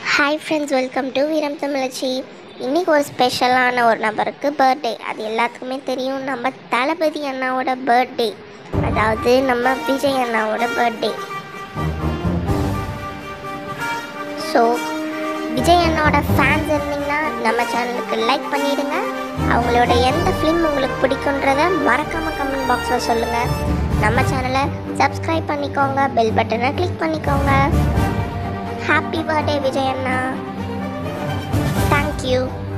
hi friends welcome to வீரம் தமிழச்சி இன்றைக்கி ஒரு ஸ்பெஷலான ஒரு நபருக்கு பர்த்டே அது எல்லாத்துக்குமே தெரியும் நம்ம தளபதி அண்ணாவோட பர்த்டே அதாவது நம்ம விஜய் அண்ணாவோட பர்த்டே ஸோ விஜய் அண்ணாவோட ஃபேன்ஸ் இருந்தீங்கன்னா நம்ம சேனலுக்கு லைக் பண்ணிடுங்க அவங்களோட எந்த ஃபிலிம் உங்களுக்கு பிடிக்குன்றத மறக்காமல் கமெண்ட் பாக்ஸில் சொல்லுங்கள் நம்ம சேனலை சப்ஸ்கிரைப் பண்ணிக்கோங்க பெல் பட்டனை கிளிக் பண்ணிக்கோங்க ஹாப்பி பர்த்டே விஜய் அண்ணா தேங்க்யூ